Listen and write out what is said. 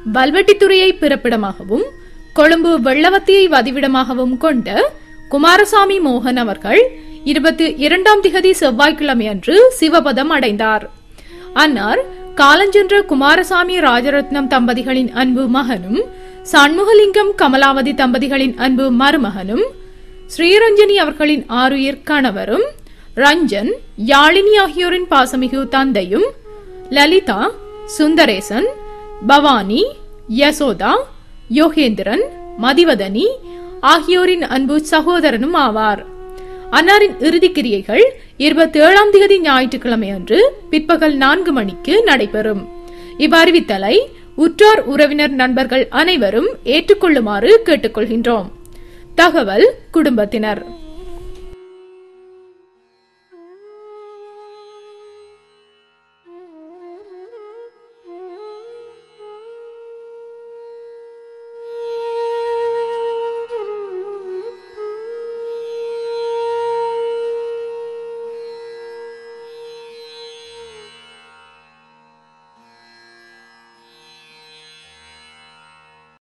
வல்வெட்டித்துறையை பிறப்பிடமாகவும் கொழும்பு வெள்ளவத்தியை வதிவிடமாகவும் கொண்ட குமாரசாமி மோகன் அவர்கள் இருபத்தி இரண்டாம் திகதி செவ்வாய்க்கிழமை அன்று சிவபதம் அடைந்தார் அன்னார் காலஞ்சென்ற குமாரசாமி ராஜரத்னம் தம்பதிகளின் அன்பு மகனும் சண்முகலிங்கம் கமலாவதி தம்பதிகளின் அன்பு மருமகனும் ஸ்ரீரஞ்சனி அவர்களின் ஆருயிர் கணவரும் ரஞ்சன் யாழினி ஆகியோரின் பாசமிகு தந்தையும் லலிதா சுந்தரேசன் பவானி யசோதா யோகேந்திரன் மதிவதனி ஆகியோரின் அன்பு சகோதரனும் ஆவார் அன்னாரின் இறுதிக் கிரியைகள் இருபத்தி ஏழாம் தேதி ஞாயிற்றுக்கிழமை அன்று பிற்பகல் நான்கு மணிக்கு நடைபெறும் இவ்வறிவித்தலை உற்றார் உறவினர் நண்பர்கள் அனைவரும் ஏற்றுக்கொள்ளுமாறு கேட்டுக்கொள்கின்றோம் தகவல் குடும்பத்தினர்